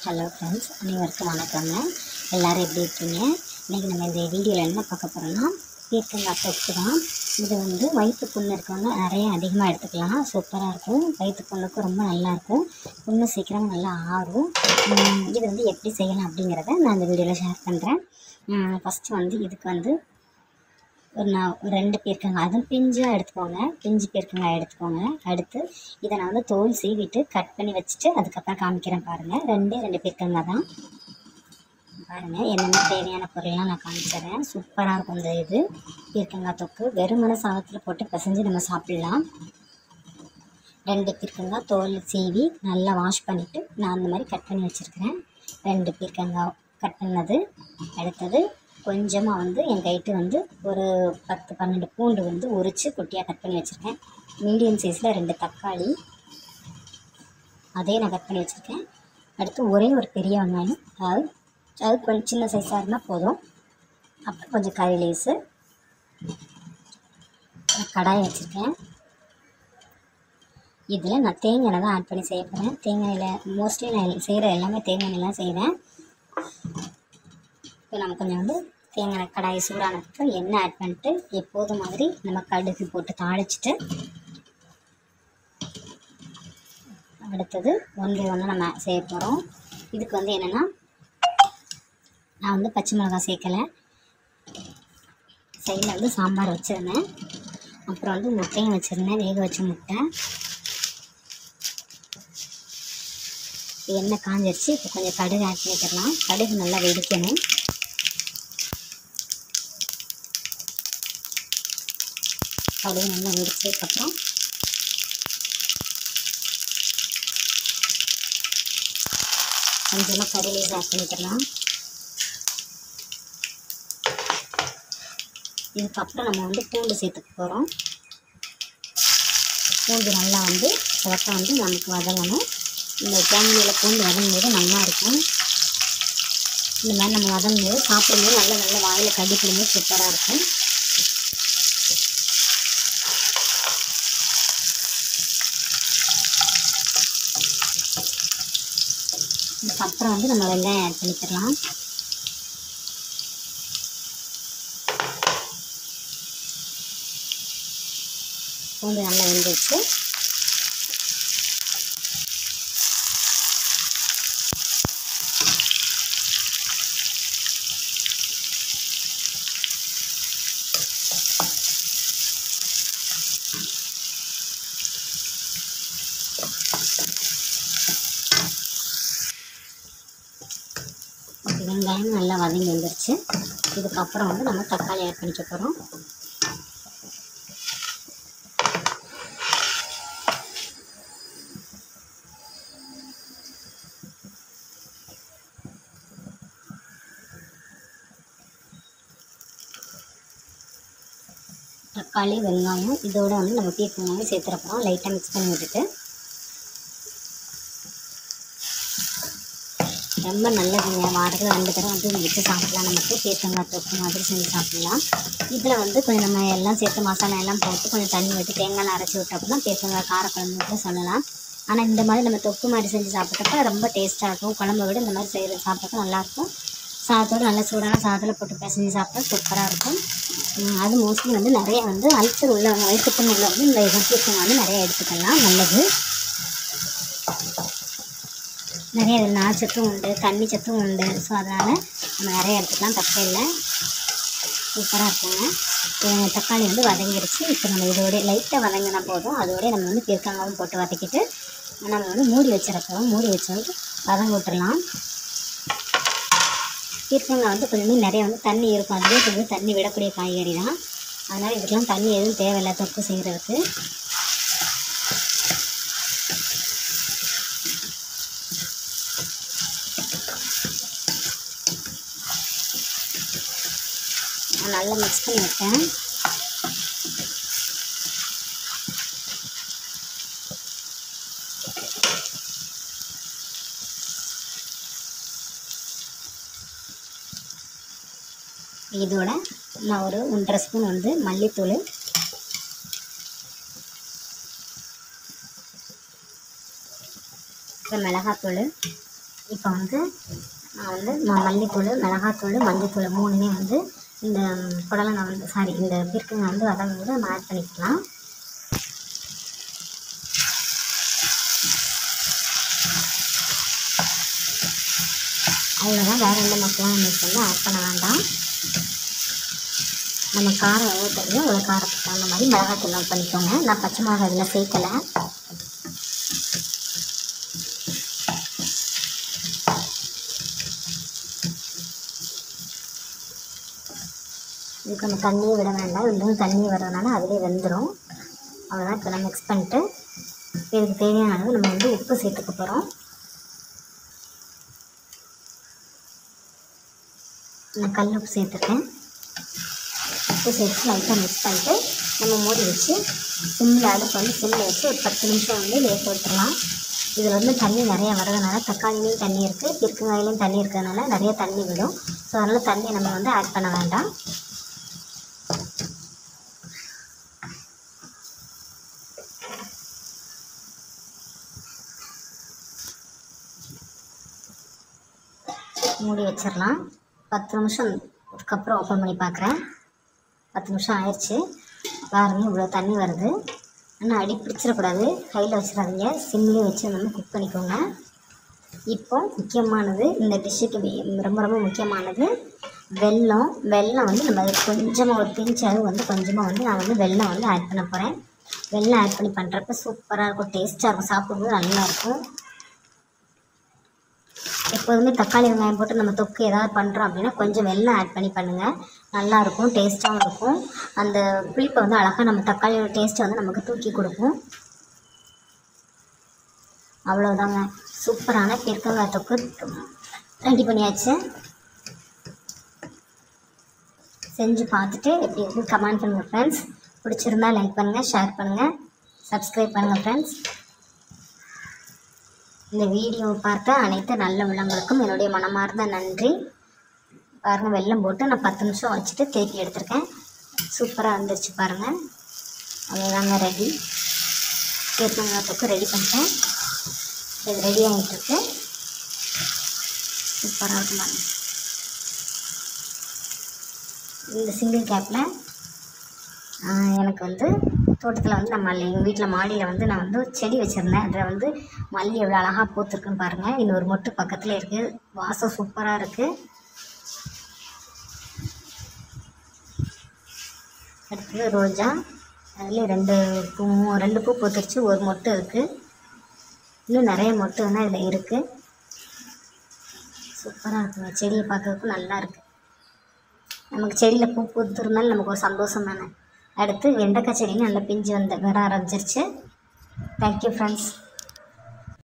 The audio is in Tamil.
ஹலோ ஃப்ரெண்ட்ஸ் அனைவருக்கும் வணக்கங்க எல்லோரும் எப்படி இருக்கீங்க இன்றைக்கி நம்ம இந்த வீடியோவில் என்ன பார்க்க போகிறோம்னா பீர்க்கங்காய் தொக்கு தான் இது வந்து வயிற்று புண்ணு இருக்கவங்க நிறைய அதிகமாக எடுத்துக்கலாம் சூப்பராக இருக்கும் வயிற்று புண்ணுக்கு ரொம்ப நல்லாயிருக்கும் புண்ணு சீக்கிரம் நல்லா ஆறும் உம், இது வந்து எப்படி செய்யலாம் அப்படிங்கிறத நான் இந்த வீடியோவில் ஷேர் பண்ணுறேன் ஃபஸ்ட்டு வந்து இதுக்கு வந்து ஒரு நான் ஒரு ரெண்டு பீர்க்கங்காய் அதுவும் பிஞ்சாக எடுத்துக்கோங்க பிஞ்சு பீர்க்கங்காய் எடுத்துக்கோங்க அடுத்து இதை நான் வந்து தோல் சீவிட்டு கட் பண்ணி வச்சுட்டு அதுக்கப்புறம் காமிக்கிறேன் பாருங்கள் ரெண்டே ரெண்டு பீர்க்கங்காய் தான் பாருங்கள் என்னென்ன தேவையான பொருள்லாம் நான் காமிச்சிடுறேன் சூப்பராக இருக்கும் இந்த இது பீர்க்கங்காய் தொக்கு வெறுமன சாதத்தில் போட்டு பிசைஞ்சு நம்ம சாப்பிட்லாம் ரெண்டு பீர்க்கங்காய் தோல் சீவி நல்லா வாஷ் பண்ணிவிட்டு நான் அந்த மாதிரி கட் பண்ணி வச்சுருக்கிறேன் ரெண்டு பீர்க்கங்காய் கட் பண்ணது அடுத்தது கொஞ்சமாக வந்து என் கைட்டு வந்து ஒரு பத்து பன்னெண்டு பூண்டு வந்து உரித்து குட்டியாக கட் பண்ணி வச்சுருக்கேன் மீடியம் சைஸில் ரெண்டு தக்காளி அதையும் நான் கட் பண்ணி வச்சுருக்கேன் அடுத்து ஒரே ஒரு பெரிய வெங்காயம் அதாவது அது கொஞ்சம் சின்ன சைஸாக இருந்தால் போதும் அப்புறம் கொஞ்சம் கறி லேஸு கடாய் வச்சுருக்கேன் இதில் நான் தேங்காய் எண்ணெய் தான் ஆட் பண்ணி செய்ய போகிறேன் தேங்காய் எண்ணெய் மோஸ்ட்லி நான் செய்கிற எல்லாமே தேங்காய் எண்ணெய் தான் செய்கிறேன் இப்போ நம்ம கொஞ்சம் வந்து தேங்காய் எண்ணெய் கடாய் சூடானதுக்கு எண்ணெய் ஆட் பண்ணிட்டு எப்போதும் மாதிரி நம்ம கடுகு போட்டு தாளிச்சிட்டு அடுத்தது ஒன்று ஒன்று நம்ம செய்ய போகிறோம் இதுக்கு வந்து என்னென்னா நான் வந்து பச்சை மிளகாய் சேர்க்கலை சைடில் வந்து சாம்பார் வச்சுருந்தேன் அப்புறம் வந்து முட்டையும் வச்சுருந்தேன் வேக வச்ச முட்டை எண்ணெய் காஞ்சிருச்சு இப்போ கொஞ்சம் கடுகு ஆட் பண்ணிக்கலாம் கடுகு நல்லா வெடிக்கணும் கடுகு நல்லா வெடிச்சதுக்கப்புறம் கொஞ்சமாக கறி லீஸ் ஆட் பண்ணிக்கலாம் இதுக்கப்புறம் நம்ம வந்து பூண்டு சேர்த்துக்க போகிறோம் பூண்டு நல்லா வந்து சிவக்க வந்து நமக்கு வதங்கணும் இந்த தேங்காயில் பூண்டு வதங்கும் போது நல்லா இருக்கும் இந்த மாதிரி நம்ம வதங்கும் போது சாப்பிடும்போது நல்லா நல்லா வாயில் கடிப்பிடும்போது சூப்பராக இருக்கும் இதுக்கப்புறம் வந்து நம்ம வெங்காயம் ஆட் பண்ணிக்கலாம் பூண்டு நல்லா வெந்துச்சு ஓகே, வெங்காயம் நல்லா வதங்கி வந்துருச்சு இதுக்கப்புறம் வந்து நம்ம தக்காளி ஆட் பண்ணிக்க போகிறோம் தக்காளி வெங்காயம் இதோட வந்து நம்ம பீர்க்கங்காயும் சேர்த்துறப்போம் லைட்டாக மிக்ஸ் பண்ணி விட்டுட்டு ரொம்ப நல்லதுங்க வாரத்தில் ரெண்டு தடவை வந்து வச்சு சாப்பிடலாம் நமக்கு பீர்க்கங்காய் தொக்கு மாதிரி செஞ்சு சாப்பிடலாம் இதில் வந்து கொஞ்சம் நம்ம எல்லாம் சேர்த்து மசாலா எல்லாம் போட்டு கொஞ்சம் தண்ணி விட்டு தேங்காய் அரைச்சி விட்டோம்னா பீர்க்கங்காய் காரக்குழம்பு கூட சொல்லலாம் ஆனால் இந்த மாதிரி நம்ம தொக்கு மாதிரி செஞ்சு சாப்பிட்டப்ப ரொம்ப டேஸ்ட்டாக இருக்கும் குழம்பை விட இந்த மாதிரி செய்கிற சாப்பிட்டப்ப நல்லாயிருக்கும் சாதத்தோடு நல்லா சூடான சாதத்தில் போட்டு பிசைஞ்சு சாப்பிட்டா சூப்பராக இருக்கும் உம், அது மோஸ்ட்லி வந்து நிறைய வந்து அல்சர் உள்ளவங்க வயிற்றுப்புண் உள்ளவங்க இந்த பீர்க்கங்காய் வந்து நிறைய எடுத்துக்கலாம் நல்லது நிறைய இதில் நார்ச்சத்தும் உண்டு தண்ணி சத்தும் உண்டு ஸோ அதனால் நம்ம நிறைய எடுத்துக்கலாம் தப்பே இல்லை சூப்பராக இருக்குங்க அஹ் தக்காளி வந்து வதங்கிருச்சு இப்போ நம்ம இதோட லைட்டாக வதங்கினா போதும் அதோட நம்ம வந்து பீர்க்கங்காவும் போட்டு வதக்கிட்டு நம்ம வந்து மூடி வச்சிருக்கோம் மூடி வச்சு வதங்க விட்டுறலாம் பீர்க்கங்காய் வந்து கொஞ்சம் நிறைய வந்து தண்ணி இருக்கும் அதுவே கொஞ்சம் தண்ணி விடக்கூடிய காய்கறி தான் அதனால் இதுக்கெல்லாம் தண்ணி எதுவும் தேவையில்லை தொக்கு செய்கிறதுக்கு நான் நல்லா மிக்ஸ் பண்ணி விட்டேன் இதோட நான் ஒரு ஒன்றரை ஸ்பூன் வந்து மல்லித்தூள் அப்புறம் மிளகாத்தூள் இப்போ வந்து நான் வந்து ம- மல்லித்தூள் மிளகாத்தூள் மஞ்சத்தூள் மூணுமே வந்து இந்த புடலங்காய் வந்து சாரி இந்த பீர்க்கங்காய் வந்து வதங்கும் போது நம்ம ஆட் பண்ணிக்கலாம் அவ்வளோதான் வேறு எந்த மசாலாவும் நம்ம வந்து ஆட் பண்ண வேண்டாம் நம்ம காரம் எவ்வளோ தெரியும் அவ்வளோ காரத்துக்கு தகுந்த மாதிரி மிளகாத்தூள் ஆட் பண்ணிக்கோங்க நான் பச்சை மிளகாய் இதில் சேர்க்கலை இதுக்கு நம்ம தண்ணியே விட வேண்டாம் இதுலேருந்து தண்ணி வர்றதுனால அதிலே வெந்துடும் அவ்வளோதான் இப்போ நம்ம மிக்ஸ் பண்ணிட்டு இதுக்கு தேவையான அளவு நம்ம வந்து உப்பு சேர்த்துக்க போகிறோம் நான் கல் உப்பு சேர்த்துருக்கேன் உப்பு சேர்த்து லைட்டாக மிக்ஸ் பண்ணிட்டு நம்ம மூடி வச்சு சிம்மில் அடுப்பு வந்து சிம்மில் வச்சு ஒரு பத்து நிமிஷம் வந்து வேக விட்டுறலாம் இதில் வந்து தண்ணி நிறைய வரதுனால தக்காளிலையும் தண்ணி இருக்குது பிற்கங்காயிலையும் தண்ணி இருக்கிறதுனால நிறைய தண்ணி விடும் ஸோ அதனால் தண்ணி நம்ம வந்து ஆட் பண்ண வேண்டாம் மூடி வச்சிடலாம் பத்து நிமிஷம் அதுக்கப்புறம் ஓப்பன் பண்ணி பார்க்குறேன் பத்து நிமிஷம் ஆயிடுச்சு பாருங்க இவ்வளோ தண்ணி வருது ஆனால் அடி பிடிச்சிடக்கூடாது கையில் வச்சிடாதீங்க சிம்லேயே வச்சு நம்ம குக் பண்ணிக்கோங்க இப்போ முக்கியமானது இந்த டிஷ்ஷுக்கு ரொம்ப ரொம்ப முக்கியமானது வெல்லம் வெல்லம் வந்து நம்ம அதுக்கு கொஞ்சமாக ஒரு பிஞ்ச் அளவு வந்து கொஞ்சமாக வந்து நான் வந்து வெல்லம் வந்து ஆட் பண்ண போகிறேன் வெல்லம் ஆட் பண்ணி பண்ணுறப்ப சூப்பராக இருக்கும் டேஸ்ட்டாக இருக்கும் சாப்பிடும்போது நல்லாயிருக்கும் எப்போதுமே தக்காளி வெங்காயம் போட்டு நம்ம தொக்கு ஏதாவது பண்ணுறோம் அப்படின்னா கொஞ்சம் வெல்லம் ஆட் பண்ணி பண்ணுங்கள் நல்லாயிருக்கும் டேஸ்ட்டாகவும் இருக்கும் அந்த புளிப்பை வந்து அழகாக நம்ம தக்காளியோட டேஸ்ட்டை வந்து நமக்கு தூக்கி கொடுக்கும் அவ்வளோதாங்க சூப்பரான பெருக்கங்காய் தொக்கு ரெடி பண்ணியாச்சு செஞ்சு பார்த்துட்டு எப்படி இருக்குன்னு கமெண்ட் பண்ணுங்கள் ஃப்ரெண்ட்ஸ் பிடிச்சிருந்தா லைக் பண்ணுங்கள் ஷேர் பண்ணுங்கள் சப்ஸ்கிரைப் பண்ணுங்கள் ஃப்ரெண்ட்ஸ் இந்த வீடியோவை பார்த்த அனைத்து நல்ல உள்ளங்களுக்கும் என்னுடைய மனமார்ந்த நன்றி பாருங்கள் வெல்லம் போட்டு நான் பத்து நிமிஷம் வச்சுட்டு தேக்கி எடுத்திருக்கேன் சூப்பராக வந்துருச்சு பாருங்கள் அவ்வளோதாங்க ரெடி தேக்கங்காய் தொக்கு ரெடி பண்ணிட்டேன் இது ரெடி ஆகிட்டுருக்கு சூப்பராக இருக்கும் பாருங்க இந்த சிங்கிள் கேப்பில் எனக்கு வந்து தோட்டத்தில் வந்து நான் மல்லி எங்கள் வீட்டில் மாடியில் வந்து நான் வந்து செடி வச்சுருந்தேன் அதில் வந்து மல்லி எவ்வளோ அழகாக பூத்துருக்குன்னு பாருங்கள் இன்னொரு மொட்டு பக்கத்தில் இருக்குது வாசம் சூப்பராக இருக்குது அடுத்தது ரோஜா அதில் ரெண்டு பூ ரெண்டு பூ பூத்துருச்சு ஒரு மொட்டு இருக்குது இன்னும் நிறைய மொட்டு வேணால் இதில் இருக்குது சூப்பராக இருக்குங்க செடியை பார்க்கறதுக்கும் நல்லா இருக்குது நமக்கு செடியில் பூ பூத்துருந்தாலும் நமக்கு ஒரு சந்தோஷம் தானே அடுத்து வெண்டைக்காய் செடியும் நல்லா பிஞ்சு வந்து வர ஆரம்பிச்சிருச்சு தேங்க்யூ ஃப்ரெண்ட்ஸ்